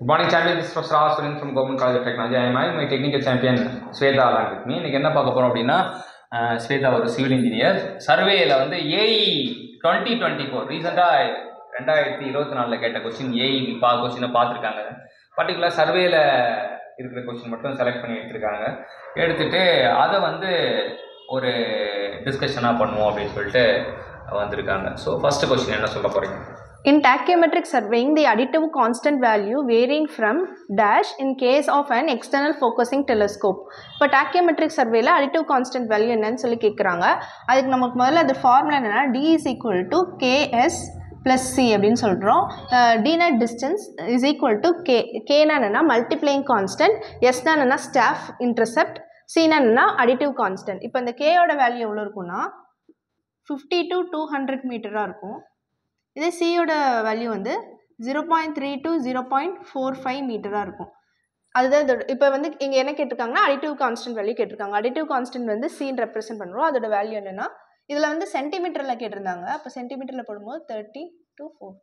Good morning, champion. This is Professor R. Surin from Government College of Technology. I am having my technical champion Shweta along with me. இன்னைக்கு என்ன பார்க்க போறோம் அப்படின்னா அஹ், ஸ்வேதா ஒரு civil engineer சர்வேல வந்து AE twenty twenty four ரீசெண்டாக ரெண்டாயிரத்தி இருபத்தி நாலில் கேட்ட கொஸ்டின் ஏஇ பா கொஸ்டினை பார்த்துருக்காங்க பர்டிகுலர் சர்வேல இருக்கிற கொஸ்டின் மட்டும் செலக்ட் பண்ணி எடுத்திருக்காங்க எடுத்துட்டு அதை வந்து ஒரு டிஸ்கஷனாக பண்ணுவோம் அப்படின்னு சொல்லிட்டு வந்திருக்காங்க ஸோ ஃபர்ஸ்ட் கொஸ்டின் என்ன சொல்ல போறீங்க In tachymetric surveying, the additive constant value varying from dash in case of an external focusing telescope. இப்போ tachymetric surveyல additive constant value என்னன்னு சொல்லி கேட்குறாங்க அதுக்கு நமக்கு முதல்ல அது ஃபார்முலா என்னன்னா d is equal to ks plus c அப்படின்னு சொல்கிறோம் dnet distance is equal to k kனா என்னன்னா multiplying constant s என்னன்னா staff intercept c என்னன்னா additive constant இப்போ இந்த k யோட வேல்யூ எவ்வளோ இருக்கும்னா ஃபிஃப்டி டு டூ ஹண்ட்ரட் மீட்டராக இருக்கும் இதே சியோட வேல்யூ வந்து zero point three to zero point four five மீட்டராக இருக்கும் அதுதான் இதோட இப்போ வந்து இங்கே என்ன கேட்டிருக்காங்கன்னா அடிட்டிவ் கான்ஸ்டன்ட் வேல்யூ கேட்டிருக்காங்க அடிட்டிவ் கான்ஸ்டன்ட் வந்து சீன் ரெப்ரசென்ட் பண்ணுறோம் அதோட வேல்யூ என்னன்னா இதில் வந்து சென்டிமீட்டரில் கேட்டிருந்தாங்க அப்போ சென்டிமீட்டரில் போடும்போது thirty to four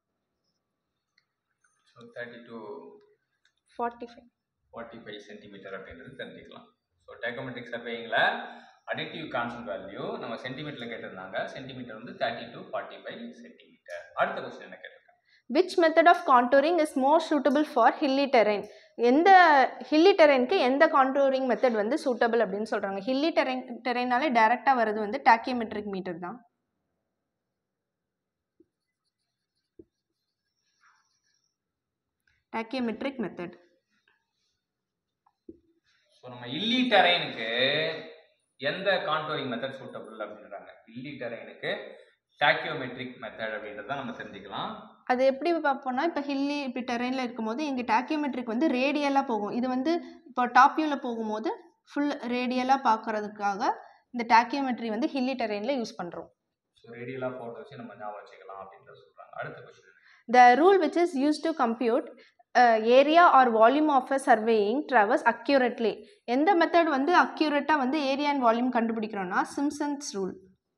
so thirty to forty five forty five centimetre அப்படின்றது தெரிஞ்சுக்கலாம் ஸோ டேக்கோமெட்ரிக் சர்வேயிங்கில் அடிட்டிவ் கான்ஸ்டன்ட் வேல்யூ நம்ம சென்டிமீட்டரில் கேட்டிருந்தாங்க சென்டிமீட்டர் வந்து thirty to forty five centimetre அடுத்த கொஸ்டின் என்ன கேட்டிருக்காங்க which method of contouring is more suitable for hilly terrain எந்த ஹில்லி டெரைனுக்கு எந்த கான்டூரிங் மெத்தட் வந்து சூட்டபிள் அப்படின்னு சொல்கிறாங்க ஹில்லி டெரைன் டெரைனாலே டைரெக்டாக வர்றது வந்து டாக்கியோமெட்ரிக் மீட்டர் தான் டாக்கியோமெட்ரிக் மெத்தட் ஸோ நம்ம இல்லி டெரைனுக்கு எந்த கான்டோரிங் மெத்தட் சூட்டபிள் அப்படின்றாங்க இல்லி டெரைனுக்கு டாக்கியோமெட்ரிக் மெத்தட் அப்படின்றத நம்ம தெரிஞ்சுக்கலாம் அது எப்படி பார்ப்போம்னா இப்போ ஹில்லி இப்படி டெரெயினில் இருக்கும்போது இங்கே டாக்கியோமெட்ரிக் வந்து ரேடியலாக போகும் இது வந்து இப்போ டாப் வியூவில் போகும்போது ஃபுல் ரேடியலாக பார்க்கறதுக்காக இந்த டாக்கியோமெட்ரி வந்து ஹில்லி டெரெயினில் யூஸ் பண்ணுறோம் ஸோ ரேடியலாக ஃபோட்டோ வச்சு நம்ம ஞாபகம் வச்சுக்கலாம் அப்படின்றத சொல்கிறாங்க அடுத்த question The rule which is used to compute uh, area or volume of a surveying travels accurately. எந்த மெத்தட் வந்து அக்யூரேட்டாக வந்து ஏரியா அண்ட் வால்யூம் கண்டுபிடிக்கிறோம்னா Simpson's rule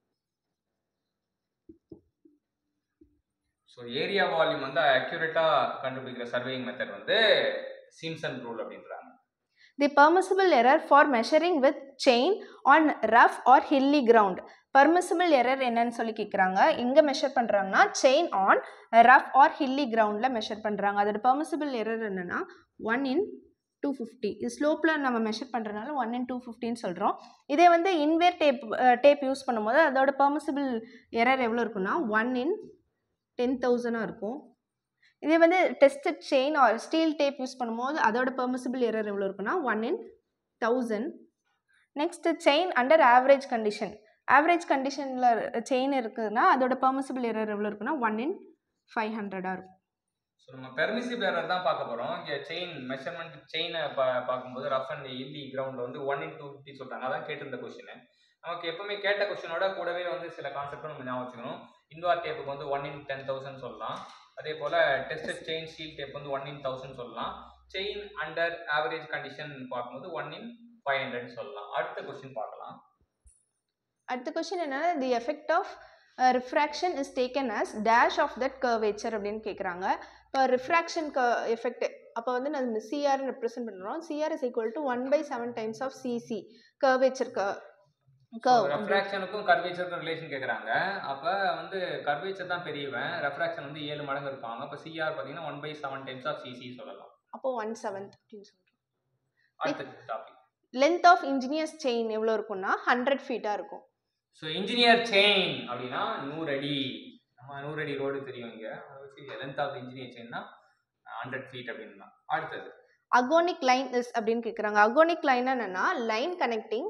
so area volume வந்து அக்யூரேட்டாக கண்டுபிடிக்கிற சர்வேயிங் மெத்தட் வந்து சிம்சன் ரூல் அப்படின்றாங்க the permissible error for measuring with chain on rough or hilly ground permissible error என்னன்னு சொல்லி கேட்குறாங்க எங்கே மெஷர் பண்ணுறாங்கன்னா chain on rough or hilly கிரவுண்டில் மெஷர் பண்ணுறாங்க அதோட பர்மிசிபிள் எரர் என்னென்னா ஒன் இன் டூ ஃபிஃப்டி இது ஸ்லோப்பில் நம்ம மெஷர் பண்ணுறதுனால ஒன் இன் டூ ஃபிஃப்டின்னு சொல்கிறோம் இதே வந்து இன்வேர் டேப் டேப் யூஸ் பண்ணும்போது அதோட பர்மிசிபிள் எரர் எவ்வளோ இருக்குன்னா ஒன் இன் டென் தௌசண்டாக இருக்கும் இதே வந்து tested chain or steel tape use பண்ணும்போது அதோட பெர்மிசிபிள் எரர் எவ்வளோ இருக்குன்னா one in thousand next chain under average condition average கண்டிஷனில் செயின் இருக்குதுன்னா அதோட பெர்மிசிபிள் எரர் எவ்வளோ இருக்குன்னா ஒன் இன் ஃபைவ் ஹண்ட்ரடாக இருக்கும் ஸோ நம்ம பெர்மிசிவ் எரர் தான் பார்க்க போகிறோம் இங்கே செயின் மெஷர்மெண்ட் செயினை பா பார்க்கும்போது ரஃப் அண்ட் இல்லி கிரவுண்டில் வந்து ஒன் இன் டூ ஃபிஃப்டி சொல்கிறாங்க அதான் கேட்டிருந்த கொஸ்டின் நமக்கு எப்பவுமே கேட்ட கொஸ்டினோட கூடவே வந்து சில கான்செப்டும் நம்ம ஞாபகம் வச்சுக்கணும் இன்வார் டேப்புக்கு வந்து ஒன் இன் டென் தௌசண்ட் சொல்லலாம் அதே போல் டெஸ்டட் செயின் ஸ்டீல் டேப் வந்து ஒன் இன் தௌசண்ட் சொல்லலாம் செயின் அண்டர் ஆவரேஜ் கண்டிஷன் பார்க்கும்போது ஒன் இன் ஃபைவ் ஹண்ட்ரட் சொல்லலாம் அடுத்த கொஸ்டின் பார்க்கலாம் அடுத்த கொஷின் என்னன்னா the effect of refraction is taken as dash of that curvature அப்படின்னு கேட்குறாங்க இப்போ ரிஃப்ராக்ஷன் க எஃபெக்ட் அப்போ வந்து நம்ம சிஆர் ரெப்ரசென்ட் பண்ணுறோம் CR is equal to one by seven times of CC curvature க கர்வ் ரெஃப்ராக்ஷனுக்கும் கர்வேச்சருக்கும் ரிலேஷன் கேட்குறாங்க அப்போ வந்து கர்வேச்சர் தான் பெரியவன் ரெஃப்ராக்ஷன் வந்து ஏழு மடங்கு இருப்பாங்க அப்போ சிஆர் பார்த்தீங்கன்னா one by seven times of CC சொல்லலாம் அப்போ ஒன் செவன்த் அப்படின்னு சொல்கிறோம் அடுத்த topic length of engineer's chain எவ்வளோ இருக்கும்னா ஹண்ட்ரட் ஃபீட்டாக இருக்கும் ஸோ இன்ஜினியர் செயின் அப்படின்னா நூறு அடி நம்ம நூறு அடி ரோடு தெரியும் இங்கே அதை வச்சு லென்த் ஆஃப் இன்ஜினியர் செயின்னா ஹண்ட்ரட் ஃபீட் அப்படின்னா அடுத்தது அகோனிக் லைன் இஸ் அப்படின்னு கேட்குறாங்க அகோனிக் லைன் என்னன்னா லைன் கனெக்டிங்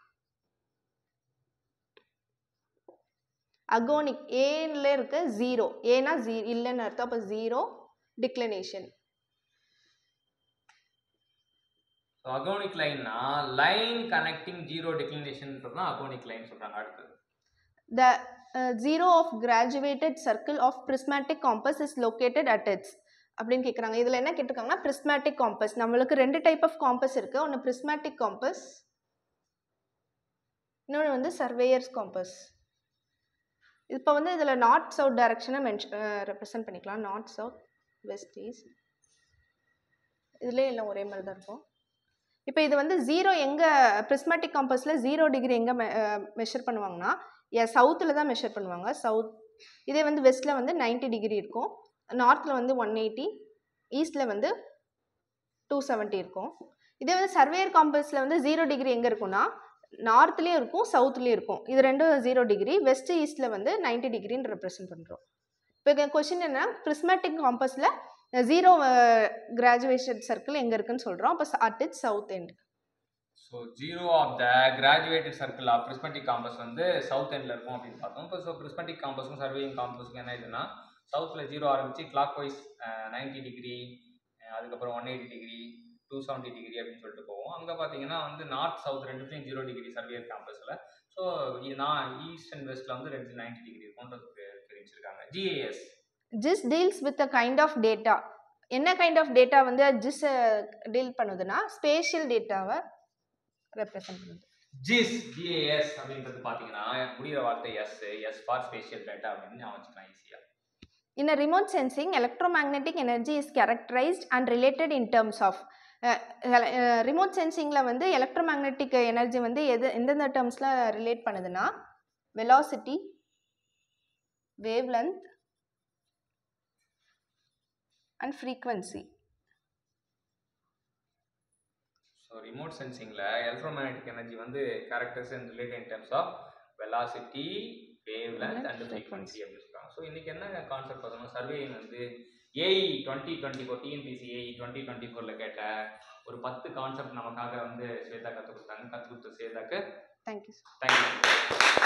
அகோனிக் ஏல இருக்க ஜீரோ ஏனா ஜீ இல்லைன்னு அர்த்தம் அப்போ ஜீரோ டிக்ளனேஷன் ஸோ அகோனிக் லைன்னா லைன் கனெக்டிங் ஜீரோ டிக்ளினேஷன்ன்றது தான் அகோனிக் லைன் சொல்கிறாங்க அடுத்தது the zero of graduated circle of prismatic compass is located at its அப்படின்னு கேட்குறாங்க இதில் என்ன கேட்டிருக்காங்கன்னா பிரிஸ்மேட்டிக் காம்பஸ் நம்மளுக்கு ரெண்டு டைப் ஆஃப் காம்பஸ் இருக்குது ஒன்று பிரிஸ்மேட்டிக் காம்பஸ் இன்னொன்று வந்து சர்வேயர்ஸ் காம்பஸ் இப்போ வந்து இதில் நார்த் சவுத் டைரக்ஷனை மென்ஷன் ரெப்ரசன்ட் பண்ணிக்கலாம் நார்த் சவுத் வெஸ்ட் ஈஸ்ட் இதுலேயே எல்லாம் ஒரே மாதிரி தான் இருக்கும் இப்போ இது வந்து ஜீரோ எங்கே ப்ரிஸ்மேட்டிக் காம்பஸில் ஜீரோ டிகிரி எங்கே மெஷர் பண்ணுவாங்கன்னா ஏ சவுத்தில் தான் மெஷர் பண்ணுவாங்க சவுத் இதே வந்து வெஸ்ட்டில் வந்து 90 டிகிரி இருக்கும் நார்த்தில் வந்து ஒன் எயிட்டி ஈஸ்டில் வந்து டூ செவன்ட்டி இருக்கும் இதே வந்து சர்வேயர் காம்பஸில் வந்து ஜீரோ டிகிரி எங்கே இருக்கும்னா நார்த்லேயும் இருக்கும் சவுத்துலேயும் இருக்கும் இது ரெண்டும் ஜீரோ டிகிரி வெஸ்ட் ஈஸ்ட்டில் வந்து 90 டிகிரின்னு ரெப்ரசென்ட் பண்ணுறோம் இப்போ கொஷின் என்ன ப்ரிஸ்மேட்டிக் காம்பஸில் ஜீரோ கிராஜுவேஷன் சர்க்கிள் எங்கே இருக்குன்னு சொல்கிறோம் அப்போ at it south end so zero of the graduated circle of prismatic compass வந்து சவுத் எண்டில் இருக்கும் அப்படின்னு பார்த்தோம் இப்போ ஸோ பிரிஸ்மெட்டிக் காம்பஸும் சர்வேயிங் காம்பஸுக்கும் என்ன இதுன்னா சவுத்தில் ஜீரோ ஆரம்பிச்சு கிளாக் வைஸ் நைன்டி டிகிரி அதுக்கப்புறம் one eighty degree two seventy degree அப்படின்னு சொல்லிட்டு போவோம் அங்கே பார்த்தீங்கன்னா வந்து நார்த் சவுத் ரெண்டுத்தையும் ஜீரோ டிகிரி சர்வேயர் காம்பஸில் ஸோ நான் ஈஸ்ட் அண்ட் வெஸ்ட்டில் வந்து ரெண்டு நைன்டி டிகிரி இருக்கும்ன்றது தெரிவிச்சிருக்காங்க GIS GIS deals with a kind of data என்ன கைண்ட் ஆஃப் டேட்டா வந்து ஜிஸ் டீல் பண்ணுதுன்னா ஸ்பேஷியல் டேட்டாவை ரெப்ரசன்ட் பண்ணுது ஜிஸ் ஜிஏஎஸ் அப்படின்றது பார்த்தீங்கன்னா முடிகிற வார்த்தை S S for spatial data அப்படின்னு ஞாபகம் வச்சுக்கலாம் ஈஸியாக In a remote sensing, electromagnetic energy is characterized and related in terms of remote சென்சிங்கில் வந்து எலக்ட்ரோமேக்னெட்டிக் எனர்ஜி வந்து எது எந்தெந்த டேர்ம்ஸில் ரிலேட் பண்ணுதுன்னா velocity wavelength and frequency so remote சென்சிங்கில் எலக்ட்ரோமேக்னெட்டிக் எனர்ஜி வந்து characters and related in terms of velocity wavelength and frequency அப்படின்னு சொல்கிறாங்க ஸோ இன்றைக்கி என்ன கான்செப்ட் பார்த்தோம்னா சர்வேயிங் வந்து AE twenty twenty four TNPSC AE twenty twenty ஃபோரில் கேட்ட ஒரு பத்து கான்செப்ட் நமக்காக வந்து ஸ்வேதா கற்றுக் கொடுத்தாங்க கற்றுக் கொடுத்த ஸ்வேதாக்கு தேங்க்யூ தேங்க்யூ